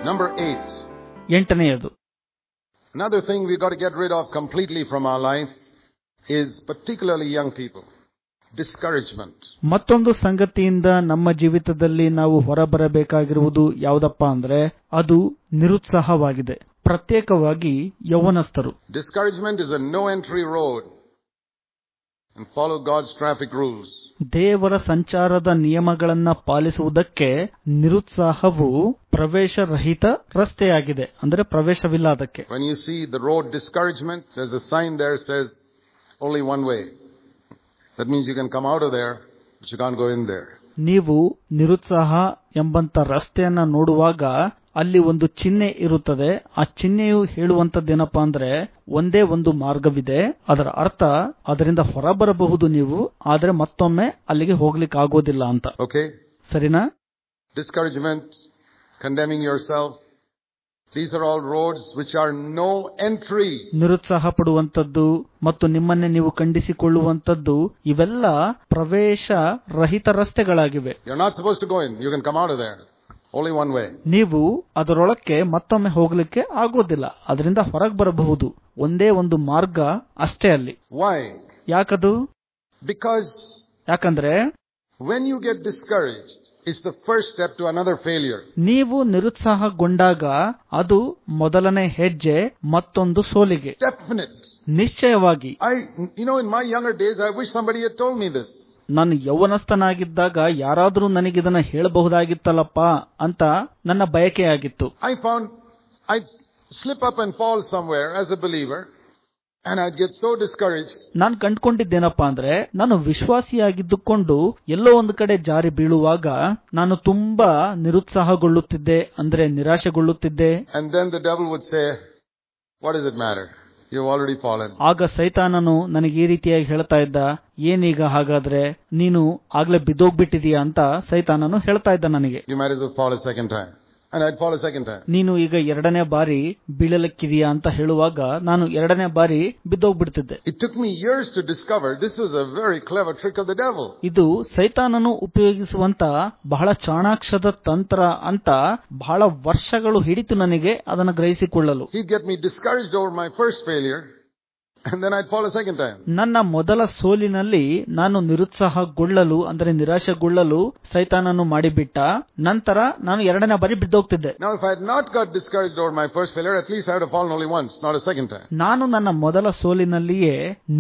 Number eight. ಎಂಟನೆಯದು Another thing we've got to get rid of completely from our life is particularly young people. Discouragement. ಮತ್ತೊಂದು ಸಂಗತಿಯಿಂದ ನಮ್ಮ ಜೀವಿತದಲ್ಲಿ ನಾವು ಹೊರಬರಬೇಕಾಗಿರುವುದು ಯಾವುದಪ್ಪ ಅಂದ್ರೆ ಅದು ನಿರುತ್ಸಾಹವಾಗಿದೆ ಪ್ರತ್ಯೇಕವಾಗಿ ಯೌವನಸ್ಥರು Discouragement is a no entry road. And follow God's traffic rules. ದೇವರ ಸಂಚಾರದ ನಿಯಮಗಳನ್ನ ಪಾಲಿಸುವುದಕ್ಕೆ ನಿರುತ್ಸಾಹವು ಪ್ರವೇಶರಹಿತ ರಸ್ತೆಯಾಗಿದೆ ಅಂದ್ರೆ ಪ್ರವೇಶವಿಲ್ಲ ಅದಕ್ಕೆ When you see the road discouragement, there's a sign there says only one way. That means you can come out of there, but you can't go in there. ನೀವು ನಿರುತ್ಸಾಹ ಎಂಬಂತ ರಸ್ತೆಯನ್ನ ನೋಡುವಾಗ ಅಲ್ಲಿ ಒಂದು ಚಿಹ್ನೆ ಇರುತ್ತದೆ ಆ ಚಿಹ್ನೆಯು ಹೇಳುವಂತದ್ದೇನಪ್ಪಾ ಅಂದ್ರೆ ಒಂದೇ ಒಂದು ಮಾರ್ಗವಿದೆ ಅದರ ಅರ್ಥ ಅದರಿಂದ ಹೊರಬರಬಹುದು ನೀವು ಆದ್ರೆ ಮತ್ತೊಮ್ಮೆ ಅಲ್ಲಿಗೆ ಹೋಗ್ಲಿಕ್ಕೆ ಆಗೋದಿಲ್ಲ ಅಂತ Okay? ಸರಿನಾ Discouragement, condemning yourself. These are all roads which are no entry. ನಿರುತ್ಸಾಹ ಪಡುವಂತದ್ದು ಮತ್ತು ನಿಮ್ಮನ್ನೇ ನೀವು ಖಂಡಿಸಿಕೊಳ್ಳುವಂತದ್ದು ಇವೆಲ್ಲ ಪ್ರವೇಶ ರಹಿತ ರಸ್ತೆಗಳಾಗಿವೆ You're not supposed to go in. You can come out of there. Only one way. ನೀವು ಅದರೊಳಕ್ಕೆ ಮತ್ತೊಮ್ಮೆ ಹೋಗ್ಲಿಕ್ಕೆ ಆಗೋದಿಲ್ಲ ಅದರಿಂದ ಹೊರಗೆ ಬರಬಹುದು ಒಂದೇ ಒಂದು ಮಾರ್ಗ ಅಷ್ಟೇ ಅಲ್ಲಿ Why? ಯಾಕದು Because ಯಾಕಂದ್ರೆ when you get discouraged, it's the first step to another failure. ನೀವು ನಿರುತ್ಸಾಹಗೊಂಡಾಗ ಅದು ಮೊದಲನೇ ಹೆಜ್ಜೆ ಮತ್ತೊಂದು ಸೋಲಿಗೆ Definite. ನಿಶ್ಚಯವಾಗಿ I, you know, in my younger days, I wish somebody had told me this. ನಾನು ಯೌವನಸ್ಥನಾಗಿದ್ದಾಗ ಯಾರಾದರೂ ನನಗಿದನ್ನ ಹೇಳಬಹುದಾಗಿತ್ತಲ್ಲಪ್ಪ ಅಂತ ನನ್ನ ಬಯಕೆಯಾಗಿತ್ತು I found I'd slip up and fall somewhere as a believer, and I'd get so discouraged. ನಾನು ಕಂಡುಕೊಂಡಿದ್ದೇನಪ್ಪಾ ಅಂದ್ರೆ ನಾನು ವಿಶ್ವಾಸಿಯಾಗಿದ್ದುಕೊಂಡು ಎಲ್ಲೋ ಒಂದು ಕಡೆ ಜಾರಿ ಬೀಳುವಾಗ ನಾನು ತುಂಬಾ ನಿರುತ್ಸಾಹಗೊಳ್ಳುತ್ತಿದ್ದೆ ಅಂದ್ರೆ ನಿರಾಶೆಗೊಳ್ಳುತ್ತಿದ್ದೆ And then the devil would say, What does it matter? You've already fallen. ಆಗ ಸೈತಾನನು ನನಗೆ ಈ ರೀತಿಯಾಗಿ ಹೇಳ್ತಾ ಇದ್ದ ಏನೀಗ ಹಾಗಾದ್ರೆ ನೀನು ಆಗ್ಲೇ ಬಿದ್ದೋಗ್ಬಿಟ್ಟಿದೀಯ ಅಂತ ಸೈತಾನನು ಹೇಳ್ತಾ ಇದ್ದ ನನಗೆ You might as well fall a second time. And I'd fall a second time. ನೀನು ಈಗ ಎರಡನೇ ಬಾರಿ ಬೀಳಲಿಕ್ಕಿದೀಯಾ ಅಂತ ಹೇಳುವಾಗ ನಾನು ಎರಡನೇ ಬಾರಿ ಬಿದ್ದೋಗ್ಬಿಡ್ತಿದ್ದೆ It took me years to discover this was a very clever trick of the devil. ಇದು ಸೈತಾನನು ಉಪಯೋಗಿಸುವಂತ ಬಹಳ ಚಾಣಾಕ್ಷದ ತಂತ್ರ ಅಂತ ಬಹಳ ವರ್ಷಗಳು ಹಿಡಿತು ನನಗೆ ಅದನ್ನು ಗ್ರಹಿಸಿಕೊಳ್ಳಲು He'd get me discouraged over my first failure, and then I'd fall a second time. ನನ್ನ ಮೊದಲ ಸೋಲಿನಲ್ಲಿ ನಾನು ನಿರುತ್ಸಾಹಗೊಳ್ಳಲು ಅಂದರೆ ನಿರಾಶೆಗೊಳ್ಳಲು ಸೈತಾನನು ಮಾಡಿಬಿಟ್ಟ ನಂತರ ನಾನು ಎರಡನೇ ಬಾರಿ ಬಿದ್ದೋಗ್ತಿದ್ದೆ Now, if I had not got discouraged over my first failure, at least I would have fallen only once, not a second time. ನಾನು ನನ್ನ ಮೊದಲ ಸೋಲಿನಲ್ಲಿಯೇ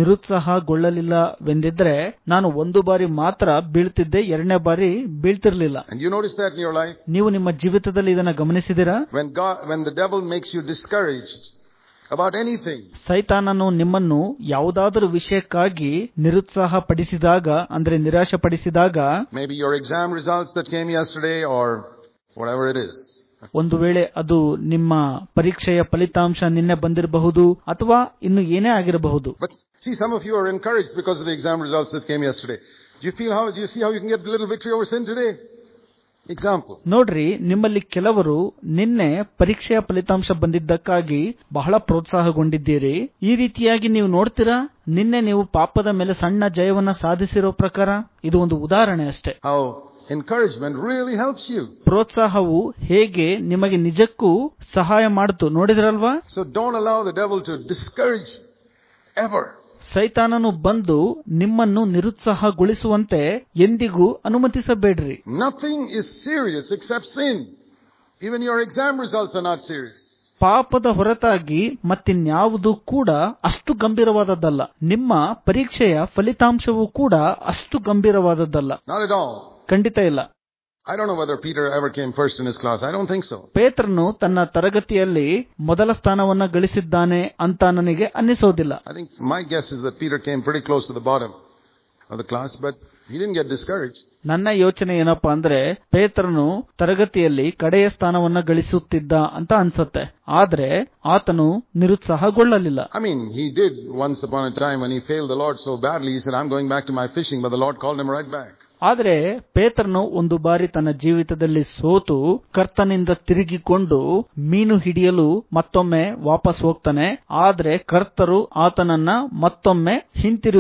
ನಿರುತ್ಸಾಹಗೊಳ್ಳಲಿಲ್ಲವೆಂದಿದ್ರೆ ನಾನು ಒಂದು ಬಾರಿ ಮಾತ್ರ ಬೀಳ್ತಿದ್ದೆ ಎರಡನೇ ಬಾರಿ ಬೀಳ್ತಿರ್ಲಿಲ್ಲ And you notice that in your life? ನೀವು ನಿಮ್ಮ ಜೀವಿತದಲ್ಲಿ ಇದನ್ನ ಗಮನಿಸಿದಿರಾ When God, when the devil makes you discouraged about anything, ಸೈತಾನನು ನಿಮ್ಮನ್ನು ಯಾವುದಾದರೂ ವಿಷಯಕ್ಕಾಗಿ ನಿರುತ್ಸಾಹ ಪಡಿಸಿದಾಗ ಅಂದ್ರೆ ನಿರಾಶೆ ಪಡಿಸಿದಾಗ maybe your exam results that came yesterday or whatever it is. ಒಂದು ವೇಳೆ ಅದು ನಿಮ್ಮ ಪರೀಕ್ಷೆಯ ಫಲಿತಾಂಶ ನಿನ್ನೆ ಬಂದಿರಬಹುದು ಅಥವಾ ಇನ್ನು ಏನೇ ಆಗಿರಬಹುದು But see, some of you are encouraged because of the exam results that came yesterday. Do you feel how, do you see how you can get a little victory over sin today? Example. ನೋಡ್ರಿ ನಿಮ್ಮಲ್ಲಿ ಕೆಲವರು ನಿನ್ನೆ ಪರೀಕ್ಷೆಯ ಫಲಿತಾಂಶ ಬಂದಿದ್ದಕ್ಕಾಗಿ ಬಹಳ ಪ್ರೋತ್ಸಾಹಗೊಂಡಿದ್ದೀರಿ ಈ ರೀತಿಯಾಗಿ ನೀವು ನೋಡ್ತೀರಾ ನಿನ್ನೆ ನೀವು ಪಾಪದ ಮೇಲೆ ಸಣ್ಣ ಜಯವನ್ನ ಸಾಧಿಸಿರೋ ಪ್ರಕಾರ ಇದು ಒಂದು ಉದಾಹರಣೆ ಅಷ್ಟೇ How encouragement really helps you. ಪ್ರೋತ್ಸಾಹವು ಹೇಗೆ ನಿಮಗೆ ನಿಜಕ್ಕೂ ಸಹಾಯ ಮಾಡಿತು ನೋಡಿದ್ರಲ್ವಾ So don't allow the devil to discourage ever. ಸೈತಾನನು ಬಂದು ನಿಮ್ಮನ್ನು ನಿರುತ್ಸಾಹಗೊಳಿಸುವಂತೆ ಎಂದಿಗೂ ಅನುಮತಿಸಬೇಡ್ರಿ Nothing is serious except sin. Even your exam results are not serious. ಪಾಪದ ಹೊರತಾಗಿ ಮತ್ತಿನ್ಯಾವುದು ಕೂಡ ಅಷ್ಟು ಗಂಭೀರವಾದದ್ದಲ್ಲ ನಿಮ್ಮ ಪರೀಕ್ಷೆಯ ಫಲಿತಾಂಶವೂ ಕೂಡ ಅಷ್ಟು ಗಂಭೀರವಾದದ್ದಲ್ಲ Not at all. ಖಂಡಿತ ಇಲ್ಲ I don't know whether Peter ever came first in his class. I don't think so. ಪೇತ್ರನು ತನ್ನ ತರಗತಿಯಲ್ಲಿ ಮೊದಲ ಸ್ಥಾನವನ್ನ ಗಳಿಸಿದ್ದಾನೆ ಅಂತ ನನಗೆ ಅನ್ನಿಸೋದಿಲ್ಲ I think my guess is that Peter came pretty close to the bottom of the class, but he didn't get discouraged. ನನ್ನ ಯೋಚನೆ ಏನಪ್ಪಾ ಅಂದ್ರೆ ಪೇತ್ರನು ತರಗತಿಯಲ್ಲಿ ಕಡೆಯ ಸ್ಥಾನವನ್ನ ಗಳಿಸುತ್ತಿದ್ದ ಅಂತ ಅನ್ಸತ್ತೆ ಆದ್ರೆ ಆತನು ನಿರುತ್ಸಾಹಗೊಳ್ಳಲಿಲ್ಲ I mean, he did once upon a time when he failed the Lord so badly, he said, I'm going back to my fishing, but the Lord called him right back. ಆದರೆ ಪೇತ್ರನು ಒಂದು ಬಾರಿ ತನ್ನ ಜೀವಿತದಲ್ಲಿ ಸೋತು ಕರ್ತನಿಂದ ತಿರುಗಿಕೊಂಡು ಮೀನು ಹಿಡಿಯಲು ಮತ್ತೊಮ್ಮೆ ವಾಪಸ್ ಹೋಗ್ತಾನೆ ಆದ್ರೆ ಕರ್ತರು ಆತನನ್ನ ಮತ್ತೊಮ್ಮೆ ಹಿಂತಿರುಗಿ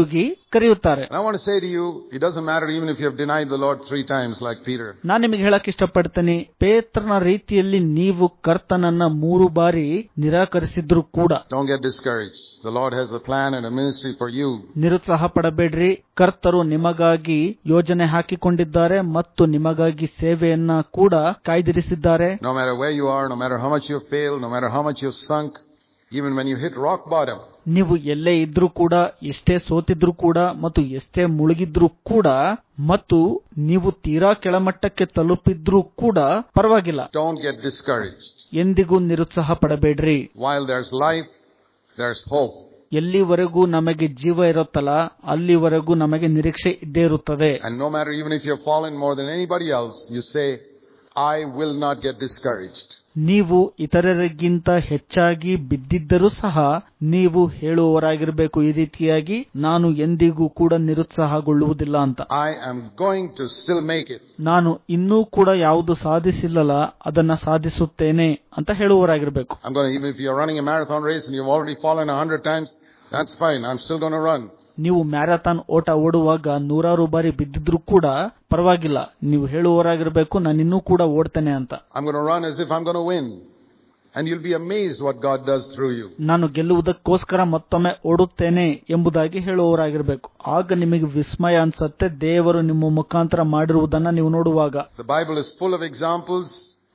ಕರೆಯುತ್ತಾರೆ And I want to say to you, it doesn't matter even if you have denied the Lord three times like Peter. ನಾನು ನಿಮಗೆ ಹೇಳಕ್ ಇಷ್ಟಪಡ್ತೀನಿ ಪೇತ್ರನ ರೀತಿಯಲ್ಲಿ ನೀವು ಕರ್ತನನ್ನ ಮೂರು ಬಾರಿ ನಿರಾಕರಿಸಿದ್ರು ಕೂಡ Don't get discouraged. The Lord has a plan and a ministry for you. ನಿರುತ್ಸಾಹ ಪಡಬೇಡ್ರಿ ಕರ್ತರು ನಿಮಗಾಗಿ ಯೋಜನೆ ಹಾಕಿಕೊಂಡಿದ್ದಾರೆ ಮತ್ತು ನಿಮಗಾಗಿ ಸೇವೆಯನ್ನ ಕೂಡ ಕಾಯ್ದಿರಿಸಿದ್ದಾರೆ No matter where you are, no matter how much you've failed, no matter how much you've sunk, even when you hit rock bottom, ನೀವು ಎಲ್ಲೇ ಇದ್ರೂ ಕೂಡ ಎಷ್ಟೇ ಸೋತಿದ್ರು ಕೂಡ ಮತ್ತು ಎಷ್ಟೇ ಮುಳುಗಿದ್ರು ಕೂಡ ಮತ್ತು ನೀವು ತೀರಾ ಕೆಳಮಟ್ಟಕ್ಕೆ ತಲುಪಿದ್ರೂ ಕೂಡ ಪರವಾಗಿಲ್ಲ don't get discouraged. ಎಂದಿಗೂ ನಿರುತ್ಸಾಹ ಪಡಬೇಡ್ರಿ While there's life, there's hope. ಎಲ್ಲಿವರೆಗೂ ನಮಗೆ ಜೀವ ಇರುತ್ತಲ್ಲ ಅಲ್ಲಿವರೆಗೂ ನಮಗೆ ನಿರೀಕ್ಷೆ ಇದ್ದೇ ಇರುತ್ತದೆ And no matter even if you've fallen more than anybody else, you say, I will not get discouraged. ನೀವು ಇತರರಿಗಿಂತ ಹೆಚ್ಚಾಗಿ ಬಿದ್ದಿದ್ದರೂ ಸಹ ನೀವು ಹೇಳುವವರಾಗಿರಬೇಕು ಈ ರೀತಿಯಾಗಿ ನಾನು ಎಂದಿಗೂ ಕೂಡ ನಿರುತ್ಸಾಹಗೊಳ್ಳುವುದಿಲ್ಲ ಅಂತ I am going to still make it. ನಾನು ಇನ್ನೂ ಕೂಡ ಯಾವುದು ಸಾಧಿಸಿಲ್ಲಲ್ಲ ಅದನ್ನ ಸಾಧಿಸುತ್ತೇನೆ ಅಂತ ಹೇಳುವವರಾಗಿರ್ಬೇಕು I'm going to, even if you're running a marathon race and you've already fallen a hundred times, that's fine. I'm still going to run. ನೀವು marathon ಓಟ ಓಡುವಾಗ ನೂರಾರು ಬಾರಿ ಬಿದ್ದಿದ್ರು ಕೂಡ ಪರವಾಗಿಲ್ಲ ನೀವು ಹೇಳುವವರಾಗಿರ್ಬೇಕು ನಾನು ಇನ್ನೂ ಕೂಡ ಓಡ್ತೇನೆ ಅಂತ I'm going to run as if I'm going to win. And you'll be amazed what God does through you. ನಾನು ಗೆಲ್ಲುವುದಕ್ಕೋಸ್ಕರ ಮತ್ತೊಮ್ಮೆ ಓಡುತ್ತೇನೆ ಎಂಬುದಾಗಿ ಹೇಳುವವರಾಗಿರ್ಬೇಕು ಆಗ ನಿಮಗೆ ವಿಸ್ಮಯ ಅನ್ಸತ್ತೆ ದೇವರು ನಿಮ್ಮ ಮುಖಾಂತರ ಮಾಡಿರುವುದನ್ನ ನೀವು ನೋಡುವಾಗ The Bible is full of examples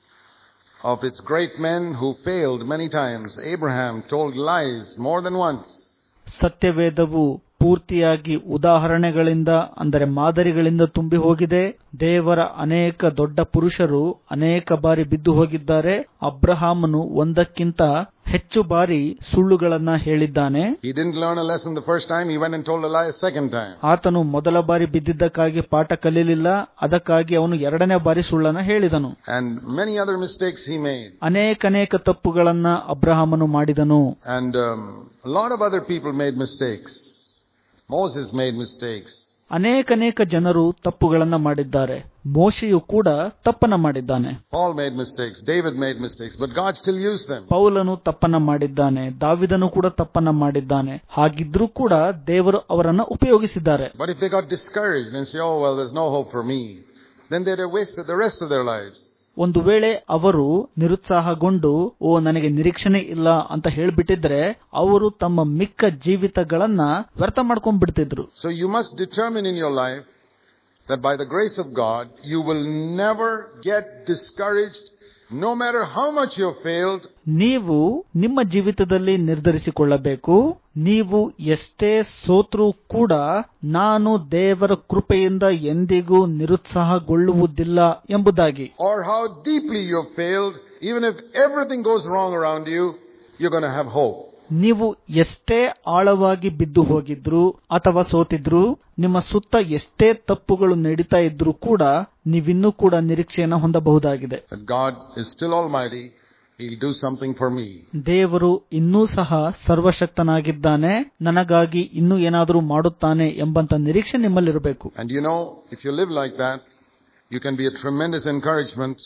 of its great men who failed many times. Abraham told lies more than once. ಸತ್ಯವೇದವು ಪೂರ್ತಿಯಾಗಿ ಉದಾಹರಣೆಗಳಿಂದ ಅಂದರೆ ಮಾದರಿಗಳಿಂದ ತುಂಬಿ ಹೋಗಿದೆ ದೇವರ ಅನೇಕ ದೊಡ್ಡ ಪುರುಷರು ಅನೇಕ ಬಾರಿ ಬಿದ್ದು ಹೋಗಿದ್ದಾರೆ ಅಬ್ರಹಾಮನು ಒಂದಕ್ಕಿಂತ ಹೆಚ್ಚು ಬಾರಿ ಸುಳ್ಳುಗಳನ್ನ ಹೇಳಿದ್ದಾನೆ He didn't learn a lesson the first time, he went and told a lie a second time. ಆತನು ಮೊದಲ ಬಾರಿ ಬಿದ್ದಿದ್ದಕ್ಕಾಗಿ ಪಾಠ ಕಲಿಯಲಿಲ್ಲ ಅದಕ್ಕಾಗಿ ಅವನು ಎರಡನೇ ಬಾರಿ ಸುಳ್ಳನ್ನ ಹೇಳಿದನು And many other mistakes he made. ಅನೇಕನೇಕ ತಪ್ಪುಗಳನ್ನ ಅಬ್ರಹಾಮನು ಮಾಡಿದನು And um, a lot of other people made mistakes. Moses made mistakes. ಅನೇಕನೇಕ ಜನರು ತಪ್ಪುಗಳನ್ನ ಮಾಡಿದ್ದಾರೆ ಮೋಶೆಯು ಕೂಡ ತಪ್ಪನ್ನ ಮಾಡಿದ್ದಾನೆ Paul made mistakes. David made mistakes. But God still used them. ಪೌಲನು ತಪ್ಪನ್ನ ಮಾಡಿದ್ದಾನೆ ದಾವಿದನು ಕೂಡ ತಪ್ಪನ್ನ ಮಾಡಿದ್ದಾನೆ ಹಾಗಿದ್ರೂ ಕೂಡ ದೇವರು ಅವರನ್ನ ಉಪಯೋಗಿಸಿದ್ದಾರೆ But if they got discouraged and say, oh, well, there's no hope for me, then they'd have wasted the rest of their lives. ಒಂದು ವೇಳೆ ಅವರು ನಿರುತ್ಸಾಹಗೊಂಡು ಓ ನನಗೆ ನಿರೀಕ್ಷಣೆ ಇಲ್ಲ ಅಂತ ಹೇಳ್ಬಿಟ್ಟಿದ್ರೆ ಅವರು ತಮ್ಮ ಮಿಕ್ಕ ಜೀವಿತಗಳನ್ನ ವ್ಯರ್ಥ ಮಾಡ್ಕೊಂಡ್ಬಿಡ್ತಿದ್ರು So you must determine in your life that by the grace of God, you will never get discouraged no matter how much you have failed. ನೀವು ನಿಮ್ಮ ಜೀವಿತದಲ್ಲಿ ನಿರ್ಧರಿಸಿಕೊಳ್ಳಬೇಕು ನೀವು ಎಷ್ಟೇ ಸೋತ್ರೂ ಕೂಡ ನಾನು ದೇವರ ಕೃಪೆಯಿಂದ ಎಂದಿಗೂ ನಿರುತ್ಸಾಹಗೊಳ್ಳುವುದಿಲ್ಲ ಎಂಬುದಾಗಿ or how deeply you have failed, even if everything goes wrong around you, you're going to have hope. ನೀವು ಎಷ್ಟೇ ಆಳವಾಗಿ ಬಿದ್ದು ಹೋಗಿದ್ರು ಅಥವಾ ಸೋತಿದ್ರು ನಿಮ್ಮ ಸುತ್ತ ಎಷ್ಟೇ ತಪ್ಪುಗಳು ನಡೀತಾ ಇದ್ರೂ ಕೂಡ ನೀವಿನ್ನೂ ಕೂಡ ನಿರೀಕ್ಷೆಯನ್ನು ಹೊಂದಬಹುದಾಗಿದೆ That God is still Almighty. He'll do something for me. ದೇವರು ಇನ್ನೂ ಸಹ ಸರ್ವಶಕ್ತನಾಗಿದ್ದಾನೆ ನನಗಾಗಿ ಇನ್ನೂ ಏನಾದರೂ ಮಾಡುತ್ತಾನೆ ಎಂಬಂತ ನಿರೀಕ್ಷೆ ನಿಮ್ಮಲ್ಲಿರಬೇಕು And you know, if you live like that, you can be a tremendous encouragement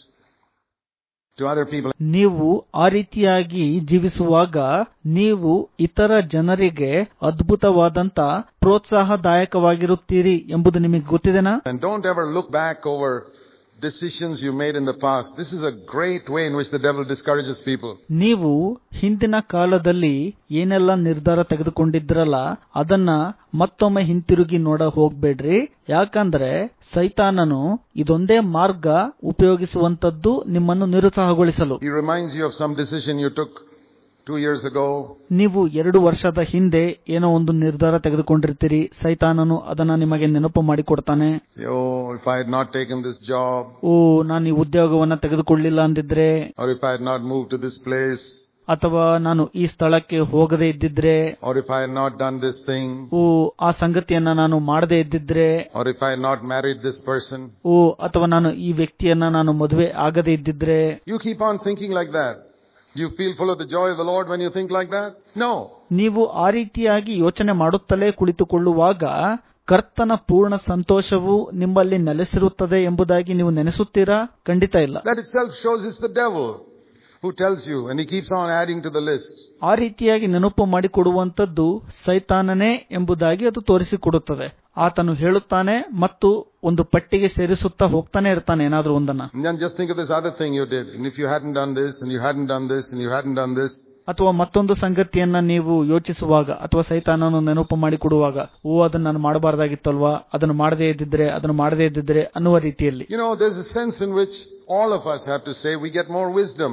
to other people. ನೀವು ಆ ರೀತಿಯಾಗಿ ಜೀವಿಸುವಾಗ ನೀವು ಇತರ ಜನರಿಗೆ ಅದ್ಭುತವಾದಂತ ಪ್ರೋತ್ಸಾಹದಾಯಕವಾಗಿರುತ್ತೀರಿ ಎಂಬುದು ನಿಮಗೆ ಗೊತ್ತಿದೆನಾ And don't ever look back over decisions you made in the past. This is a great way in which the devil discourages people. ನೀವು ಹಿಂದಿನ ಕಾಲದಲ್ಲಿ ಏನೆಲ್ಲ ನಿರ್ಧಾರ ತೆಗೆದುಕೊಂಡಿದ್ರಲ್ಲ ಅದನ್ನ ಮತ್ತೊಮ್ಮೆ ಹಿಂತಿರುಗಿ ನೋಡ ಹೋಗ್ಬೇಡ್ರಿ ಯಾಕಂದ್ರೆ ಸೈತಾನನು ಇದೊಂದೇ ಮಾರ್ಗ ಉಪಯೋಗಿಸುವಂತದ್ದು ನಿಮ್ಮನ್ನು ನಿರುತ್ಸಾಹಗೊಳಿಸಲು He reminds you of some decision you took two years ago. ನೀವು ಎರಡು ವರ್ಷದ ಹಿಂದೆ ಏನೋ ಒಂದು ನಿರ್ಧಾರ ತೆಗೆದುಕೊಂಡಿರ್ತೀರಿ ಸೈತಾನನು ಅದನ್ನ ನಿಮಗೆ ನೆನಪು ಮಾಡಿಕೊಡ್ತಾನೆ Say, oh, if I had not taken this job, ಓ ನಾನು ಈ ಉದ್ಯೋಗವನ್ನ ತೆಗೆದುಕೊಳ್ಳಿಲ್ಲ ಅಂದಿದ್ರೆ or if I had not moved to this place, ಅಥವಾ ನಾನು ಈ ಸ್ಥಳಕ್ಕೆ ಹೋಗದೆ ಇದ್ದಿದ್ರೆ or if I had not done this thing, ಓ ಆ ಸಂಗತಿಯನ್ನ ನಾನು ಮಾಡದೇ ಇದ್ದಿದ್ರೆ or if I had not married this person. ಓ ಅಥವಾ ನಾನು ಈ ವ್ಯಕ್ತಿಯನ್ನ ನಾನು ಮದುವೆ ಆಗದೆ ಇದ್ದಿದ್ರೆ You keep on thinking like that. Do you feel full of the joy of the Lord when you think like that? No. ನೀವು ಆ ರೀತಿಯಾಗಿ ಯೋಚನೆ ಮಾಡುತ್ತಲೇ ಕುಳಿತುಕೊಳ್ಳುವಾಗ ಕರ್ತನ ಪೂರ್ಣ ಸಂತೋಷವು ನಿಮ್ಮಲ್ಲಿ ನೆಲೆಸಿರುತ್ತದೆ ಎಂಬುದಾಗಿ ನೀವು ನೆನೆಸುತ್ತೀರಾ ಖಂಡಿತ ಇಲ್ಲ That itself shows it's the devil who tells you, and he keeps on adding to the list. ಆ ರೀತಿಯಾಗಿ ನೆನಪು ಮಾಡಿಕೊಡುವಂತದ್ದು ಸೈತಾನನೇ ಎಂಬುದಾಗಿ ಅದು ತೋರಿಸಿಕೊಡುತ್ತದೆ ಆತನು ಹೇಳುತ್ತಾನೆ ಮತ್ತು ಒಂದು ಪಟ್ಟಿಗೆ ಸೇರಿಸುತ್ತಾ ಹೋಗ್ತಾನೆ ಇರ್ತಾನೆ ಏನಾದ್ರೂ ಒಂದನ್ನ And then just think of this other thing you did. And if you hadn't done this, and you hadn't done this, and you hadn't done this, ಅಥವಾ ಮತ್ತೊಂದು ಸಂಗತಿಯನ್ನ ನೀವು ಯೋಚಿಸುವಾಗ ಅಥವಾ ಸೈತಾನನು ನೆನಪು ಮಾಡಿಕೊಡುವಾಗ ಓ ಅದನ್ನ ನಾನು ಮಾಡಬಾರ್ದಾಗಿತ್ತಲ್ವಾ ಅದನ್ನು ಮಾಡದೇ ಇದ್ದಿದ್ರೆ ಅದನ್ನು ಮಾಡದೇ ಇದ್ದಿದ್ರೆ ಅನ್ನುವ ರೀತಿಯಲ್ಲಿ You know, there's a sense in which all of us have to say we get more wisdom.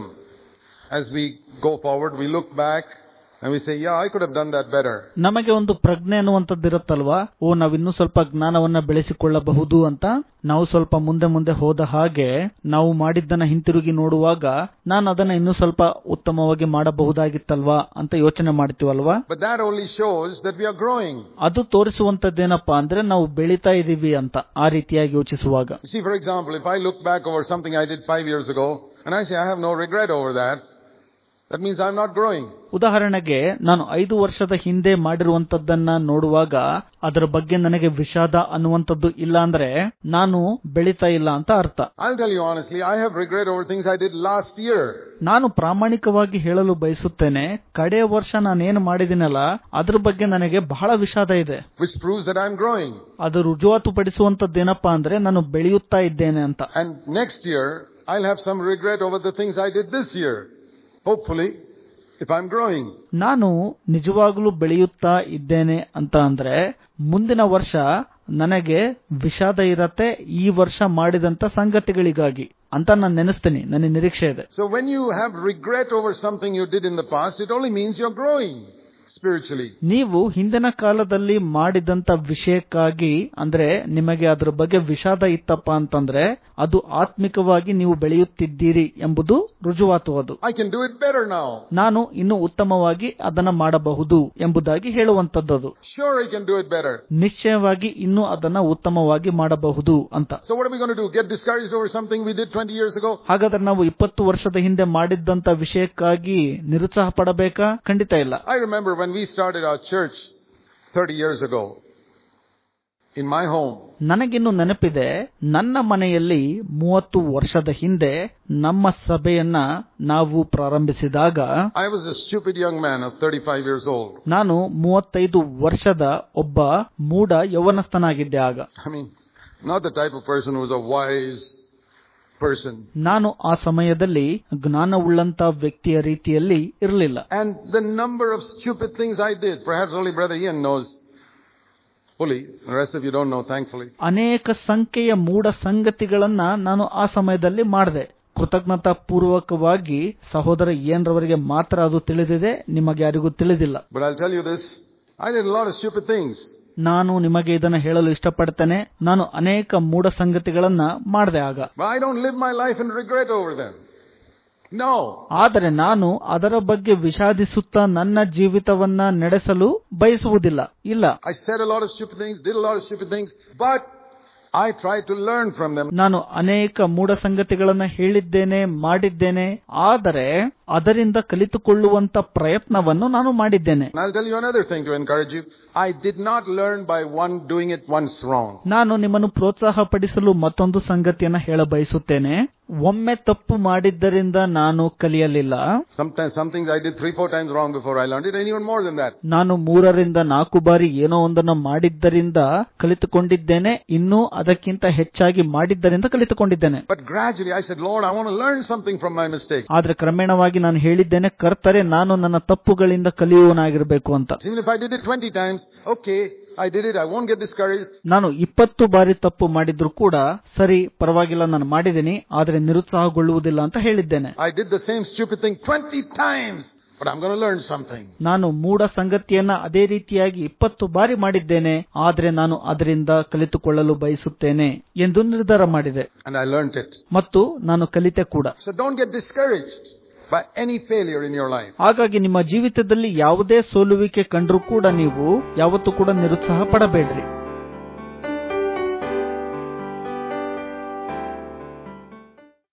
As we go forward, we look back and we say, yeah, I could have done that better. ನಮಗೆ ಒಂದು ಪ್ರಜ್ಞೆ ಅನ್ನುವಂಥದ್ದು ಇರುತ್ತಲ್ವಾ ಓ ನಾವಿನ್ನೂ ಸ್ವಲ್ಪ ಜ್ಞಾನವನ್ನ ಬೆಳೆಸಿಕೊಳ್ಳಬಹುದು ಅಂತ ನಾವು ಸ್ವಲ್ಪ ಮುಂದೆ ಮುಂದೆ ಹೋದ ಹಾಗೆ ನಾವು ಮಾಡಿದ್ದನ್ನ ಹಿಂತಿರುಗಿ ನೋಡುವಾಗ ನಾನು ಅದನ್ನ ಇನ್ನೂ ಸ್ವಲ್ಪ ಉತ್ತಮವಾಗಿ ಮಾಡಬಹುದಾಗಿತ್ತಲ್ವಾ ಅಂತ ಯೋಚನೆ ಮಾಡ್ತೀವಲ್ವಾ But that only shows that we are growing. ಅದು ತೋರಿಸುವಂತದ್ದೇನಪ್ಪಾ ಅಂದ್ರೆ ನಾವು ಬೆಳೀತಾ ಇದೀವಿ ಅಂತ ಆ ರೀತಿಯಾಗಿ ಯೋಚಿಸುವಾಗ You see, for example, if I look back over something I did five years ago and I say I have no regret over that, that means I'm not growing. ಉದಾಹರಣೆಗೆ ನಾನು ಐದು ವರ್ಷದ ಹಿಂದೆ ಮಾಡಿರುವಂತದ್ದನ್ನ ನೋಡುವಾಗ ಅದರ ಬಗ್ಗೆ ನನಗೆ ವಿಷಾದ ಅನ್ನುವಂಥದ್ದು ಇಲ್ಲ ಅಂದ್ರೆ ನಾನು ಬೆಳೀತಾ ಇಲ್ಲ ಅಂತ ಅರ್ಥ I'll tell you honestly, I have regret over things I did last year. ನಾನು ಪ್ರಾಮಾಣಿಕವಾಗಿ ಹೇಳಲು ಬಯಸುತ್ತೇನೆ ಕಡೆಯ ವರ್ಷ ನಾನೇನು ಮಾಡಿದಿನಲ್ಲ ಅದ್ರ ಬಗ್ಗೆ ನನಗೆ ಬಹಳ ವಿಷಾದ ಇದೆ which proves that I'm growing. ಅದು ರುಜುವಾತುಪಡಿಸುವಂತದ್ದೇನಪ್ಪಾ ಅಂದ್ರೆ ನಾನು ಬೆಳೆಯುತ್ತಾ ಇದ್ದೇನೆ ಅಂತ And next year, I'll have some regret over the things I did this year. Hopefully, if I'm growing. ನಾನು ನಿಜವಾಗ್ಲೂ ಬೆಳೆಯುತ್ತಾ ಇದ್ದೇನೆ ಅಂತ ಅಂದ್ರೆ ಮುಂದಿನ ವರ್ಷ ನನಗೆ ವಿಷಾದ ಇರತ್ತೆ ಈ ವರ್ಷ ಮಾಡಿದಂತ ಸಂಗತಿಗಳಿಗಾಗಿ ಅಂತ ನಾನು ನೆನೆಸ್ತೀನಿ ನನ್ನ ನಿರೀಕ್ಷೆ ಇದೆ So when you have regret over something you did in the past, it only means you're growing spiritually. ನೀವು ಹಿಂದಿನ ಕಾಲದಲ್ಲಿ ಮಾಡಿದಂತ ವಿಷಯಕ್ಕಾಗಿ ಅಂದ್ರೆ ನಿಮಗೆ ಅದ್ರ ಬಗ್ಗೆ ವಿಷಾದ ಇತ್ತಪ್ಪ ಅಂತಂದ್ರೆ ಅದು ಆತ್ಮಿಕವಾಗಿ ನೀವು ಬೆಳೆಯುತ್ತಿದ್ದೀರಿ ಎಂಬುದು ರುಜುವಾತು ಅದು I can do it better now. ನಾನು ಇನ್ನು ಉತ್ತಮವಾಗಿ ಅದನ್ನ ಮಾಡಬಹುದು ಎಂಬುದಾಗಿ ಹೇಳುವಂತದ್ದು Sure, I can do it better. ನಿಶ್ಚಯವಾಗಿ ಇನ್ನೂ ಅದನ್ನ ಉತ್ತಮವಾಗಿ ಮಾಡಬಹುದು ಅಂತ So what are we going to do? Get discouraged over something we did 20 years ago? ಹಾಗಾದ್ರೆ ನಾವು ಇಪ್ಪತ್ತು ವರ್ಷದ ಹಿಂದೆ ಮಾಡಿದ್ದಂತ ವಿಷಯಕ್ಕಾಗಿ ನಿರುತ್ಸಾಹ ಪಡಬೇಕಾ ಖಂಡಿತ ಇಲ್ಲ I remember when we started our church 30 years ago in my home. ನನಗಿನ್ನು ನೆನಪಿದೆ ನನ್ನ ಮನೆಯಲ್ಲಿ ಮೂವತ್ತು ವರ್ಷದ ಹಿಂದೆ ನಮ್ಮ ಸಭೆಯನ್ನ ನಾವು ಪ್ರಾರಂಭಿಸಿದಾಗ I was a stupid young man of 35 years old. ನಾನು ಮೂವತ್ತೈದು ವರ್ಷದ ಒಬ್ಬ ಮೂಢ ಯೌವನಸ್ಥನಾಗಿದ್ದೆ ಆಗ I mean, not the type of person who was a wise person. ನಾನು ಆ ಸಮಯದಲ್ಲಿ ಜ್ಞಾನವುಳ್ಳಂತ ವ್ಯಕ್ತಿಯ ರೀತಿಯಲ್ಲಿ ಇರಲಿಲ್ಲ And the number of stupid things I did, perhaps only Brother Ian knows fully. The rest of you don't know, thankfully. ಅನೇಕ ಸಂಖ್ಯೆಯ ಮೂಢ ಸಂಗತಿಗಳನ್ನ ನಾನು ಆ ಸಮಯದಲ್ಲಿ ಮಾಡಿದೆ ಕೃತಜ್ಞತಾ ಪೂರ್ವಕವಾಗಿ ಸಹೋದರ ಏನ್ರವರಿಗೆ ಮಾತ್ರ ಅದು ತಿಳಿದಿದೆ ನಿಮಗೆ ಯಾರಿಗೂ ತಿಳಿದಿಲ್ಲ But I'll tell you this, I did a lot of stupid things. ನಾನು ನಿಮಗೆ ಇದನ್ನ ಹೇಳಲು ಇಷ್ಟಪಡ್ತೇನೆ ನಾನು ಅನೇಕ ಮೂಢ ಸಂಗತಿಗಳನ್ನ ಮಾಡಿದೆ ಆಗ But I don't live my life in regret over them. No. ಆದರೆ ನಾನು ಅದರ ಬಗ್ಗೆ ವಿಷಾದಿಸುತ್ತಾ ನನ್ನ ಜೀವಿತವನ್ನ ನಡೆಸಲು ಬಯಸುವುದಿಲ್ಲ ಇಲ್ಲ I said a lot of stupid things, did a lot of stupid things, but I tried to learn from them. ನಾನು ಅನೇಕ ಮೂಢ ಸಂಗತಿಗಳನ್ನ ಹೇಳಿದ್ದೇನೆ ಮಾಡಿದ್ದೇನೆ ಆದರೆ ಅದರಿಂದ ಕಲಿತುಕೊಳ್ಳುವಂತ ಪ್ರಯತ್ನವನ್ನು ನಾನು ಮಾಡಿದ್ದೇನೆ And I'll tell you another thing to encourage you. I did not learn by one doing it once wrong. ನಾನು ನಿಮ್ಮನ್ನು ಪ್ರೋತ್ಸಾಹಪಡಿಸಲು ಮತ್ತೊಂದು ಸಂಗತಿಯನ್ನ ಹೇಳ ಬಯಸುತ್ತೇನೆ ಒಮ್ಮೆ ತಪ್ಪು ಮಾಡಿದ್ದರಿಂದ ನಾನು ಕಲಿಯಲಿಲ್ಲ Sometimes some things I did three, four times wrong before I learned it, and even more than that. ನಾನು ಮೂರರಿಂದ ನಾಲ್ಕು ಬಾರಿ ಏನೋ ಒಂದನ್ನು ಮಾಡಿದ್ದರಿಂದ ಕಲಿತುಕೊಂಡಿದ್ದೇನೆ ಇನ್ನೂ ಅದಕ್ಕಿಂತ ಹೆಚ್ಚಾಗಿ ಮಾಡಿದ್ದರಿಂದ ಕಲಿತುಕೊಂಡಿದ್ದೇನೆ But gradually I said, Lord, I want to learn something from my mistake. ಆದ್ರೆ ಕ್ರಮೇಣವಾಗಿ ನಾನು ಹೇಳಿದ್ದೇನೆ ಕರ್ತರೆ ನಾನು ನನ್ನ ತಪ್ಪುಗಳಿಂದ ಕಲಿಯುವನಾಗಿರಬೇಕು ಅಂತ Even if I did it 20 times, okay, I did it, I won't get discouraged. ನಾನು ಇಪ್ಪತ್ತು ಬಾರಿ ತಪ್ಪು ಮಾಡಿದ್ರು ಕೂಡ ಸರಿ ಪರವಾಗಿಲ್ಲ ನಾನು ಮಾಡಿದ್ದೀನಿ ಆದ್ರೆ ನಿರುತ್ಸಾಹಗೊಳ್ಳುವುದಿಲ್ಲ ಅಂತ ಹೇಳಿದ್ದೇನೆ I did the same stupid thing 20 times, but I'm going to learn something. ನಾನು ಮೂಢ ಸಂಗತಿಯನ್ನ ಅದೇ ರೀತಿಯಾಗಿ ಇಪ್ಪತ್ತು ಬಾರಿ ಮಾಡಿದ್ದೇನೆ ಆದ್ರೆ ನಾನು ಅದರಿಂದ ಕಲಿತುಕೊಳ್ಳಲು ಬಯಸುತ್ತೇನೆ ಎಂದು ನಿರ್ಧಾರ ಮಾಡಿದೆ And I learned it. ಮತ್ತು ನಾನು ಕಲಿತೆ ಕೂಡ So don't get discouraged by any failure in your life. ಹಾಗಾಗಿ ನಿಮ್ಮ ಜೀವಿತದಲ್ಲಿ ಯಾವುದೇ ಸೋಲುವಿಕೆ ಕಂಡ್ರೂ ಕೂಡ ನೀವು ಯಾವತ್ತೂ ಕೂಡ ನಿರುತ್ಸಾಹ ಪಡಬೇಡ್ರಿ